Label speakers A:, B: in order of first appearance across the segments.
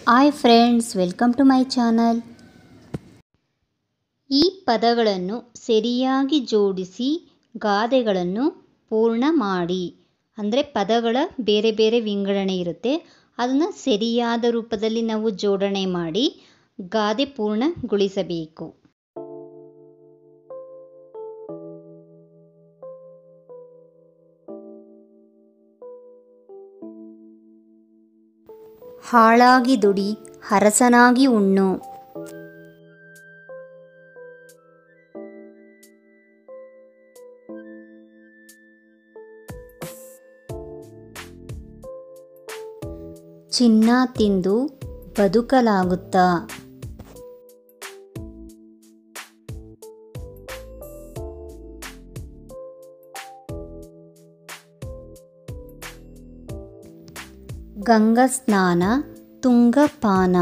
A: hi friends welcome to my channel ಈ ಪದಗಳನ್ನು ಸರಿಯಾಗಿ ಜೋಡಿಸಿ ಗಾದೆಗಳನ್ನು ಪೂರ್ಣ ಮಾಡಿ ಅಂದರೆ ಪದಗಳ ಬೇರೆ ಬೇರೆ ವಿಂಗಡಣೆ ಇರುತ್ತೆ ಅದನ್ನು ಸರಿಯಾದ ರೂಪದಲ್ಲಿ ನಾವು ಜೋಡಣೆ ಮಾಡಿ ಗಾದೆ ಪೂರ್ಣಗೊಳಿಸಬೇಕು ಹಾಳಾಗಿ ದುಡಿ ಹರಸನಾಗಿ ಉಣ್ಣು ಚಿನ್ನ ತಿಂದು ಬದುಕಲಾಗುತ್ತಾ ಗಂಗಾ ಸ್ನಾನ ತುಂಗಪಾನ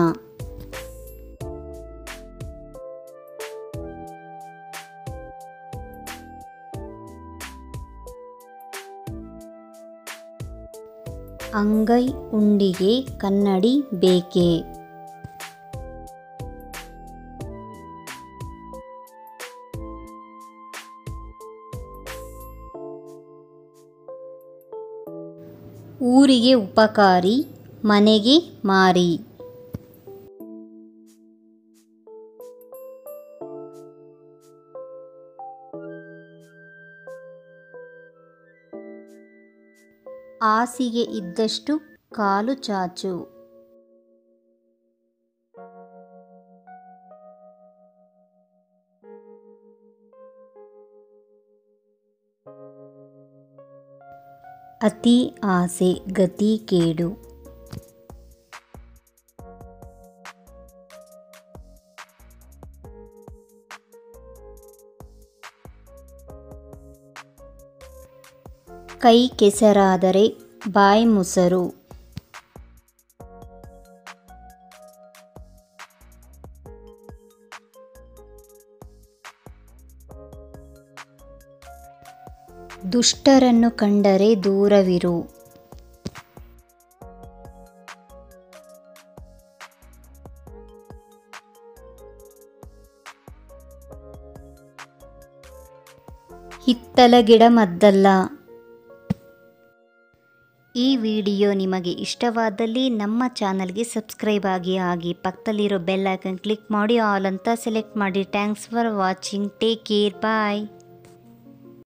A: ಅಂಗೈ ಉಂಡಿಗೆ ಕನ್ನಡಿ ಬೇಕೆ ಊರಿಗೆ ಉಪಕಾರಿ ಮನೆಗೆ ಮಾರಿ ಹಾಸಿಗೆ ಇದ್ದಷ್ಟು ಕಾಲು ಚಾಚು ಅತಿ ಆಸೆ ಗತಿ ಕೇಡು ಕೈ ಕೆಸರಾದರೆ ಬಾಯಿ ಮುಸರು ದುಷ್ಟರನ್ನು ಕಂಡರೆ ದೂರವಿರು ಹಿತ್ತಲ ಗಿಡ ಮದ್ದಲ್ಲ ಈ ವಿಡಿಯೋ ನಿಮಗೆ ಇಷ್ಟವಾದಲ್ಲಿ ನಮ್ಮ ಚಾನಲ್ಗೆ ಸಬ್ಸ್ಕ್ರೈಬ್ ಆಗಿ ಹಾಗೆ ಪಕ್ಕದಲ್ಲಿರೋ ಬೆಲ್ ಐಕನ್ ಕ್ಲಿಕ್ ಮಾಡಿ ಆಲ್ ಅಂತ ಸೆಲೆಕ್ಟ್ ಮಾಡಿ thanks for watching take care bye